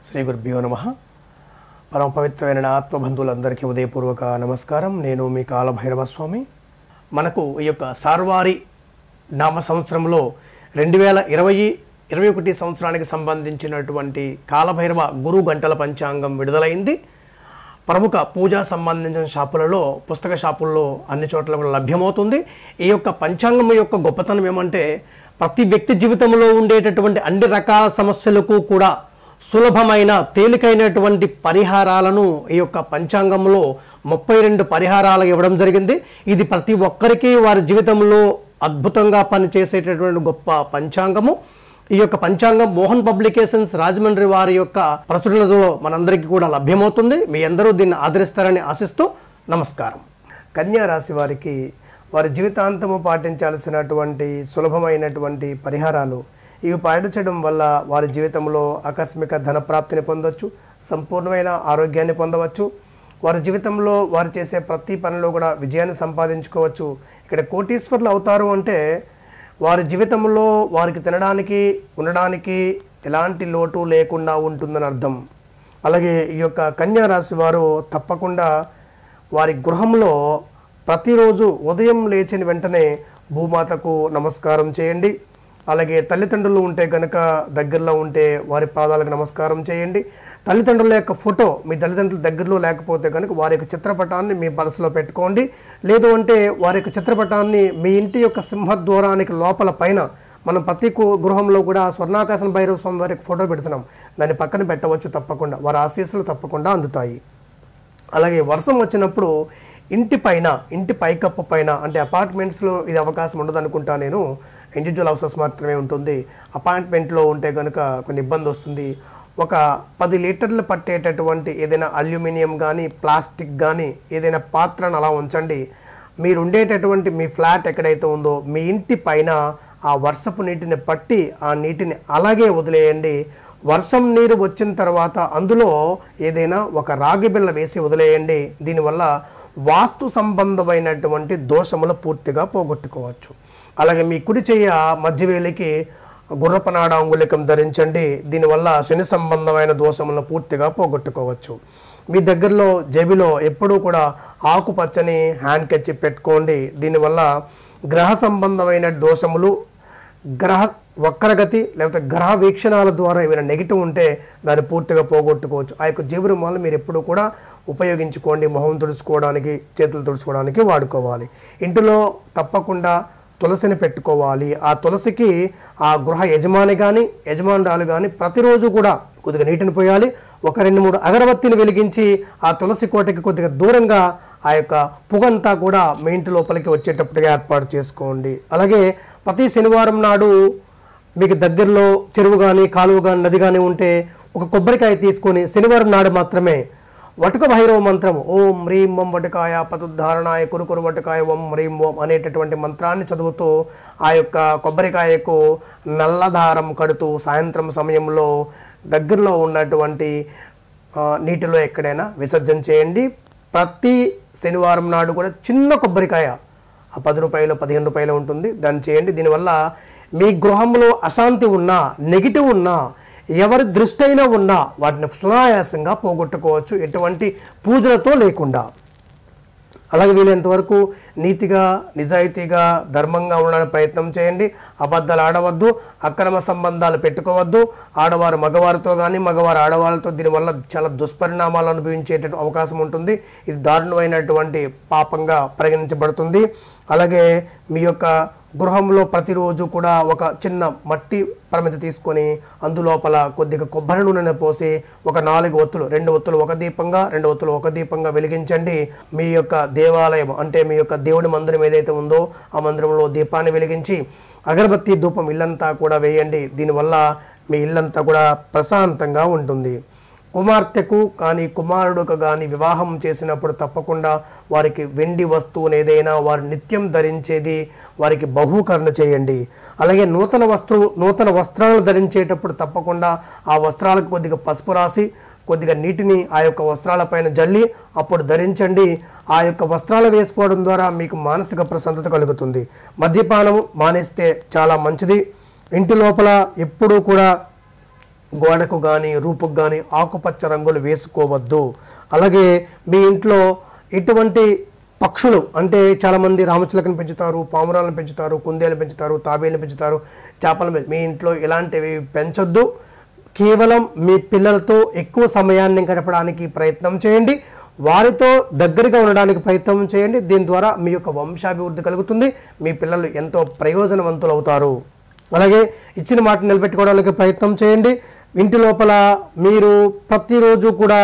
శ్రీ గురుభ్యో నమ పరమ పవిత్రమైన నా ఆత్మబంధువులందరికీ ఉదయపూర్వక నమస్కారం నేను మీ కాలభైరవ స్వామి మనకు ఈ యొక్క సార్వారి నామ సంవత్సరంలో రెండు వేల ఇరవై ఇరవై ఒకటి సంవత్సరానికి సంబంధించినటువంటి కాలభైరవ గురు గంటల పంచాంగం విడుదలైంది ప్రముఖ పూజా సంబంధించిన షాపులలో పుస్తక షాపుల్లో అన్ని చోట్ల కూడా లభ్యమవుతుంది ఈ యొక్క పంచాంగం యొక్క గొప్పతనం ఏమంటే ప్రతి వ్యక్తి జీవితంలో ఉండేటటువంటి అన్ని రకాల సమస్యలకు కూడా సులభమైన తేలికైనటువంటి పరిహారాలను ఈ యొక్క పంచాంగంలో ముప్పై రెండు పరిహారాలు ఇవ్వడం జరిగింది ఇది ప్రతి ఒక్కరికి వారి జీవితంలో అద్భుతంగా పనిచేసేటటువంటి గొప్ప పంచాంగము ఈ యొక్క పంచాంగం మోహన్ పబ్లికేషన్స్ రాజమండ్రి వారి యొక్క ప్రచురణలో మనందరికీ కూడా లభ్యమవుతుంది మీ అందరూ దీన్ని ఆదరిస్తారని ఆశిస్తూ నమస్కారం కన్యా రాశి వారికి వారి జీవితాంతము పాటించాల్సినటువంటి సులభమైనటువంటి పరిహారాలు ఇవి పాటించడం వల్ల వారి జీవితంలో ఆకస్మిక ధన ప్రాప్తిని పొందవచ్చు సంపూర్ణమైన ఆరోగ్యాన్ని పొందవచ్చు వారి జీవితంలో వారు చేసే ప్రతి పనిలో కూడా విజయాన్ని సంపాదించుకోవచ్చు ఇక్కడ కోటీశ్వర్లు అవుతారు అంటే వారి జీవితంలో వారికి తినడానికి ఉండడానికి ఎలాంటి లోటు లేకుండా ఉంటుందని అర్థం అలాగే ఈ యొక్క కన్యా రాశి వారు తప్పకుండా వారి గృహంలో ప్రతిరోజు ఉదయం లేచిన వెంటనే భూమాతకు నమస్కారం చేయండి అలాగే తల్లిదండ్రులు ఉంటే కనుక దగ్గరలో ఉంటే వారి పాదాలకు నమస్కారం చేయండి తల్లిదండ్రుల యొక్క ఫోటో మీ తల్లిదండ్రుల దగ్గరలో లేకపోతే కనుక వారి యొక్క చిత్రపటాన్ని మీ మనసులో పెట్టుకోండి లేదు అంటే వారి యొక్క చిత్రపటాన్ని మీ ఇంటి యొక్క సింహద్వారానికి లోపల పైన మనం ప్రతి కు- గృహంలో కూడా స్వర్ణాకాశన భైరవ స్వామి వారి యొక్క ఫోటో పెడుతున్నాం దాన్ని పక్కన పెట్టవచ్చు తప్పకుండా వారి ఆశీస్సులు తప్పకుండా అందుతాయి అలాగే వర్షం వచ్చినప్పుడు ఇంటి పైన ఇంటి పైకప్పు పైన అంటే అపార్ట్మెంట్స్లో ఇది అవకాశం ఉండదు అనుకుంటా నేను ఇండివిజువల్ హౌసెస్ మాత్రమే ఉంటుంది అపార్ట్మెంట్లో ఉంటే కనుక కొన్ని ఇబ్బంది వస్తుంది ఒక పది లీటర్లు పట్టేటటువంటి ఏదైనా అల్యూమినియం కానీ ప్లాస్టిక్ కానీ ఏదైనా పాత్రను అలా ఉంచండి మీరు ఉండేటటువంటి మీ ఫ్లాట్ ఎక్కడైతే ఉందో మీ ఇంటి పైన ఆ వర్షపు నీటిని పట్టి ఆ నీటిని అలాగే వదిలేయండి వర్షం నీరు వచ్చిన తర్వాత అందులో ఏదైనా ఒక రాగి బిళ్ళ వేసి వదిలేయండి దీనివల్ల వాస్తు సంబంధమైనటువంటి దోషములు పూర్తిగా పోగొట్టుకోవచ్చు అలాగే మీ కుడి చెయ్య మధ్యవేలికి గుర్రపనాడ అంగుళికం ధరించండి దీనివల్ల శని సంబంధమైన దోషములను పూర్తిగా పోగొట్టుకోవచ్చు మీ దగ్గరలో జేబిలో ఎప్పుడూ కూడా ఆకుపచ్చని హ్యాండ్ కెచ్చి పెట్టుకోండి దీనివల్ల గ్రహ సంబంధమైన దోషములు గ్రహ వక్రగతి లేకపోతే గ్రహ వీక్షణాల ద్వారా ఏమైనా నెగిటివ్ ఉంటే దాన్ని పూర్తిగా పోగొట్టుకోవచ్చు ఆ యొక్క జీవరుమాలు మీరు ఎప్పుడు కూడా ఉపయోగించుకోండి మొహం తుడుచుకోవడానికి చేతులు తుడుచుకోవడానికి వాడుకోవాలి ఇంటిలో తప్పకుండా తులసిని పెట్టుకోవాలి ఆ తులసికి ఆ గృహ యజమాని కానీ యజమానురాలు కానీ ప్రతిరోజు కూడా కొద్దిగా నీటిని పోయాలి ఒక రెండు మూడు అగరబత్తిని వెలిగించి ఆ తులసి కోటకి కొద్దిగా దూరంగా ఆ యొక్క పొగంతా కూడా మీ ఇంటి లోపలికి వచ్చేటట్టుగా ఏర్పాటు చేసుకోండి అలాగే ప్రతి శనివారం నాడు మీకు దగ్గరలో చెరువు కానీ కాలువ కానీ నది కానీ ఉంటే ఒక కొబ్బరికాయ తీసుకొని శనివారం నాడు మాత్రమే వటుక భైరవ మంత్రం ఓం హ్రీం ఓం వటుకాయ పతుద్ధారణాయ కురుకురు వటుకాయ ఓం హ్రీం ఓం అనేటటువంటి మంత్రాన్ని చదువుతూ ఆ యొక్క కొబ్బరికాయకు నల్లదారం కడుతూ సాయంత్రం సమయంలో దగ్గరలో ఉన్నటువంటి ఆ, నీటిలో ఎక్కడైనా విసర్జన చేయండి ప్రతి శనివారం నాడు కూడా చిన్న కొబ్బరికాయ ఆ పది రూపాయలు పదిహేను రూపాయలు ఉంటుంది దాన్ని చేయండి దీనివల్ల మీ గృహంలో అశాంతి ఉన్నా నెగిటివ్ ఉన్నా ఎవరి దృష్టి అయినా ఉన్నా వాటిని సునాయాసంగా పోగొట్టుకోవచ్చు ఎటువంటి పూజలతో లేకుండా అలాగే వీలైనంత వరకు నీతిగా నిజాయితీగా ధర్మంగా ఉండడానికి ప్రయత్నం చేయండి అబద్ధాలు ఆడవద్దు అక్రమ సంబంధాలు పెట్టుకోవద్దు ఆడవారు మగవారితో కానీ మగవారు ఆడవాళ్ళతో దీనివల్ల చాలా దుష్పరిణామాలు అనుభవించేట అవకాశం ఉంటుంది ఇది దారుణమైనటువంటి పాపంగా పరిగణించబడుతుంది అలాగే మీ యొక్క గృహంలో ప్రతిరోజు కూడా ఒక చిన్న మట్టి పరిమితి తీసుకొని అందులోపల కొద్దిగా కొబ్బరి నూనెను పోసి ఒక నాలుగు ఒత్తులు రెండు ఒత్తులు ఒక దీపంగా రెండు ఒత్తులు ఒక దీపంగా వెలిగించండి మీ యొక్క దేవాలయం అంటే మీ యొక్క దేవుడి మందిరం ఏదైతే ఉందో ఆ మందిరంలో దీపాన్ని వెలిగించి అగరబత్తి ధూపం ఇల్లంతా కూడా వేయండి దీనివల్ల మీ ఇల్లంతా కూడా ప్రశాంతంగా ఉంటుంది కుమార్తెకు కానీ కుమారుడుకు కానీ వివాహం చేసినప్పుడు తప్పకుండా వారికి వెండి వస్తువును ఏదైనా వారు నిత్యం ధరించేది వారికి బహూకరణ చేయండి అలాగే నూతన వస్తువు నూతన వస్త్రాలు ధరించేటప్పుడు తప్పకుండా ఆ వస్త్రాలకు కొద్దిగా పసుపు రాసి కొద్దిగా నీటిని ఆ యొక్క వస్త్రాలపైన జల్లి అప్పుడు ధరించండి ఆ యొక్క వస్త్రాలు వేసుకోవడం ద్వారా మీకు మానసిక ప్రశాంతత కలుగుతుంది మద్యపానం మానేస్తే చాలా మంచిది ఇంటి లోపల ఎప్పుడూ కూడా గోడకు కానీ రూపుకు కానీ ఆకుపచ్చ రంగులు వేసుకోవద్దు అలాగే మీ ఇంట్లో ఇటువంటి పక్షులు అంటే చాలామంది రామచిలకను పెంచుతారు పామురాలను పెంచుతారు కుందేలు పెంచుతారు తాబేలను పెంచుతారు చేపలను పెంచు- మీ ఇంట్లో ఇలాంటివి పెంచొద్దు కేవలం మీ పిల్లలతో ఎక్కువ సమయాన్ని గడపడానికి ప్రయత్నం చేయండి వారితో దగ్గరగా ఉండడానికి ప్రయత్నం చేయండి దీని ద్వారా మీ యొక్క వంశాభివృద్ధి కలుగుతుంది మీ పిల్లలు ఎంతో ప్రయోజనవంతులు అవుతారు అలాగే ఇచ్చిన మాట నిలబెట్టుకోవడానికి ప్రయత్నం చేయండి ఇంటి లోపల మీరు ప్రతిరోజు కూడా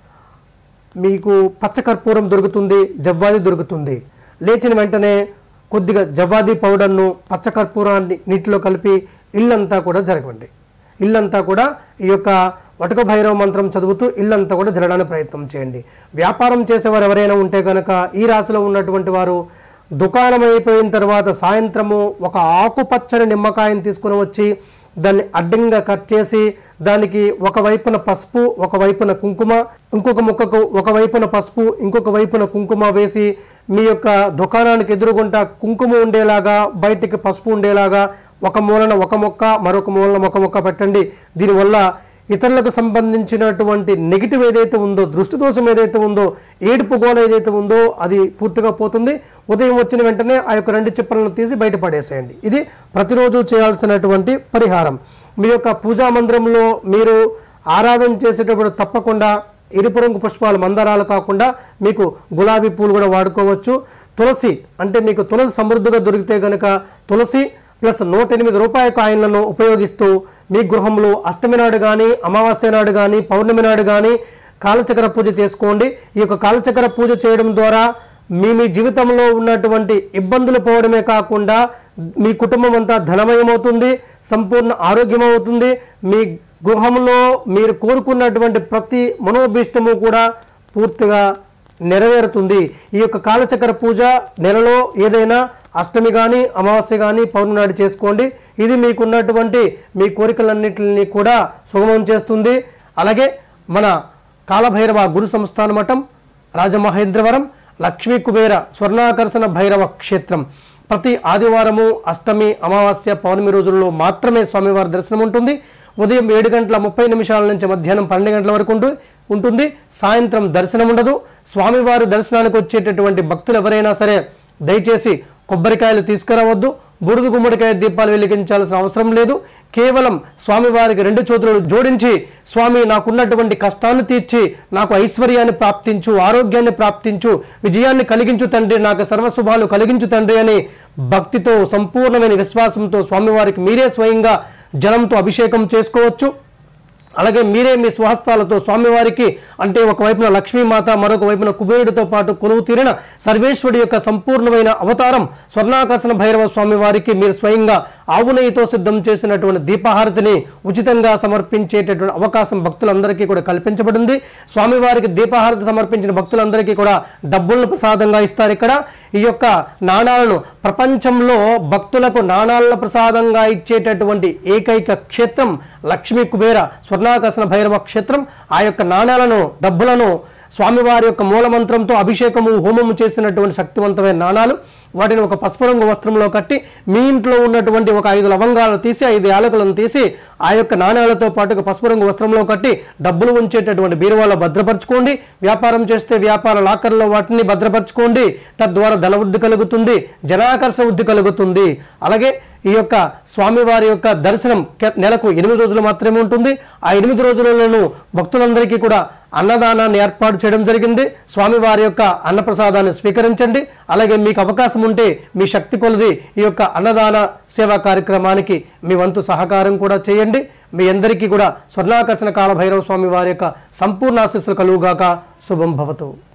మీకు పచ్చకర్పూరం దొరుకుతుంది జవ్వాది దొరుకుతుంది లేచిన వెంటనే కొద్దిగా జవ్వాది పౌడర్ను పచ్చకర్పూరాన్ని నీటిలో కలిపి ఇల్లంతా కూడా జరగండి ఇల్లంతా కూడా ఈ యొక్క వటక భైరవ మంత్రం చదువుతూ ఇల్లంతా కూడా జరగడానికి ప్రయత్నం చేయండి వ్యాపారం చేసేవారు ఎవరైనా ఉంటే కనుక ఈ రాశిలో ఉన్నటువంటి వారు దుకాణం అయిపోయిన తర్వాత సాయంత్రము ఒక ఆకుపచ్చని నిమ్మకాయని తీసుకుని వచ్చి దాన్ని అడ్డంగా కట్ చేసి దానికి ఒక వైపున పసుపు ఒక వైపున కుంకుమ ఇంకొక ముక్కకు ఒక వైపున పసుపు ఇంకొక వైపున కుంకుమ వేసి మీ యొక్క దుకాణానికి ఎదురుగుంటా కుంకుమ ఉండేలాగా బయటికి పసుపు ఉండేలాగా ఒక మూలన ఒక మొక్క మరొక మూలన ఒక మొక్క పెట్టండి దీనివల్ల ఇతరులకు సంబంధించినటువంటి నెగిటివ్ ఏదైతే ఉందో దృష్టి దోషం ఏదైతే ఉందో ఏడుపు గోళ ఏదైతే ఉందో అది పూర్తిగా పోతుంది ఉదయం వచ్చిన వెంటనే ఆ యొక్క రెండు చిప్పలను తీసి బయట పడేసేయండి ఇది ప్రతిరోజు చేయాల్సినటువంటి పరిహారం మీ యొక్క పూజా మందిరంలో మీరు ఆరాధన చేసేటప్పుడు తప్పకుండా ఎరుపు రంగు పుష్పాలు మందారాలు కాకుండా మీకు గులాబీ పూలు కూడా వాడుకోవచ్చు తులసి అంటే మీకు తులసి సమృద్ధిగా దొరికితే కనుక తులసి ప్లస్ నూట ఎనిమిది రూపాయల కాయిన్లను ఉపయోగిస్తూ మీ గృహంలో అష్టమి నాడు కానీ అమావాస్య నాడు కానీ పౌర్ణమి నాడు కానీ కాలచక్ర పూజ చేసుకోండి ఈ యొక్క కాలచక్ర పూజ చేయడం ద్వారా మీ మీ జీవితంలో ఉన్నటువంటి ఇబ్బందులు పోవడమే కాకుండా మీ కుటుంబం అంతా ధనమయమవుతుంది సంపూర్ణ ఆరోగ్యమవుతుంది మీ గృహంలో మీరు కోరుకున్నటువంటి ప్రతి మనోభీష్టము కూడా పూర్తిగా నెరవేరుతుంది ఈ యొక్క కాలచక్ర పూజ నెలలో ఏదైనా అష్టమి కానీ అమావాస్య కానీ పౌర్ణమి నాడు చేసుకోండి ఇది మీకున్నటువంటి మీ కోరికలన్నింటినీ కూడా సుగమం చేస్తుంది అలాగే మన కాలభైరవ గురు సంస్థాన మఠం రాజమహేంద్రవరం లక్ష్మీ కుబేర స్వర్ణాకర్షణ భైరవ క్షేత్రం ప్రతి ఆదివారము అష్టమి అమావాస్య పౌర్ణమి రోజుల్లో మాత్రమే స్వామివారి దర్శనం ఉంటుంది ఉదయం ఏడు గంటల ముప్పై నిమిషాల నుంచి మధ్యాహ్నం పన్నెండు గంటల వరకు ఉంటు- ఉంటుంది సాయంత్రం దర్శనం ఉండదు స్వామివారి దర్శనానికి వచ్చేటటువంటి భక్తులు ఎవరైనా సరే దయచేసి కొబ్బరికాయలు తీసుకురావద్దు బురుదు గుమ్మడికాయ దీపాలు వెలిగించాల్సిన అవసరం లేదు కేవలం స్వామివారికి రెండు చేతులు జోడించి స్వామి నాకున్నటువంటి కష్టాన్ని తీర్చి నాకు ఐశ్వర్యాన్ని ప్రాప్తించు ఆరోగ్యాన్ని ప్రాప్తించు విజయాన్ని కలిగించు తండ్రి నాకు సర్వశుభాలు కలిగించు తండ్రి అని భక్తితో సంపూర్ణమైన విశ్వాసంతో స్వామివారికి మీరే స్వయంగా జలంతో అభిషేకం చేసుకోవచ్చు అలాగే మీరే మీ స్వహస్తాలతో స్వామివారికి అంటే ఒకవైపున లక్ష్మీమాత మరొక వైపున కుబేరుడితో పాటు కొలువు తీరిన సర్వేశ్వరుడి యొక్క సంపూర్ణమైన అవతారం స్వర్ణాకర్షణ భైరవ స్వామి వారికి మీరు స్వయంగా ఆవు నెయ్యితో సిద్ధం చేసినటువంటి దీపహారతిని ఉచితంగా సమర్పించేటటువంటి అవకాశం భక్తులందరికీ కూడా కల్పించబడింది స్వామివారికి దీపహారతి సమర్పించిన భక్తులందరికీ కూడా డబ్బులను ప్రసాదంగా ఇస్తారు ఇక్కడ ఈ యొక్క నాణాలను ప్రపంచంలో భక్తులకు నాణాలను ప్రసాదంగా ఇచ్చేటటువంటి ఏకైక క్షేత్రం లక్ష్మీ కుబేర స్వర్ణాకర్షణ భైరవ క్షేత్రం ఆ యొక్క నాణాలను డబ్బులను స్వామివారి యొక్క మూలమంత్రంతో అభిషేకము హోమము చేసినటువంటి శక్తివంతమైన నాణాలు వాటిని ఒక పసుపు రంగు వస్త్రంలో కట్టి మీ ఇంట్లో ఉన్నటువంటి ఒక ఐదు లవంగాలు తీసి ఐదు యాలకులను తీసి ఆ యొక్క నాణ్యాలతో పాటు ఒక పసుపు రంగు వస్త్రంలో కట్టి డబ్బులు ఉంచేటటువంటి బీరువాలో భద్రపరచుకోండి వ్యాపారం చేస్తే వ్యాపార లాకర్లో వాటిని భద్రపరచుకోండి తద్వారా ధనవృద్ధి కలుగుతుంది జనాకర్షణ వృద్ధి కలుగుతుంది అలాగే ఈ యొక్క స్వామివారి యొక్క దర్శనం కె- నెలకు ఎనిమిది రోజులు మాత్రమే ఉంటుంది ఆ ఎనిమిది రోజులలోనూ భక్తులందరికీ కూడా అన్నదానాన్ని ఏర్పాటు చేయడం జరిగింది స్వామివారి యొక్క అన్నప్రసాదాన్ని స్వీకరించండి అలాగే మీకు అవకాశం ఉంటే మీ శక్తి కొలది ఈ యొక్క అన్నదాన సేవా కార్యక్రమానికి మీ వంతు సహకారం కూడా చేయండి మీ అందరికీ కూడా స్వర్ణాకర్షణ కాల భైరవ స్వామి వారి యొక్క సంపూర్ణ ఆశీస్సులు కలుగుగాక శుభం భవతు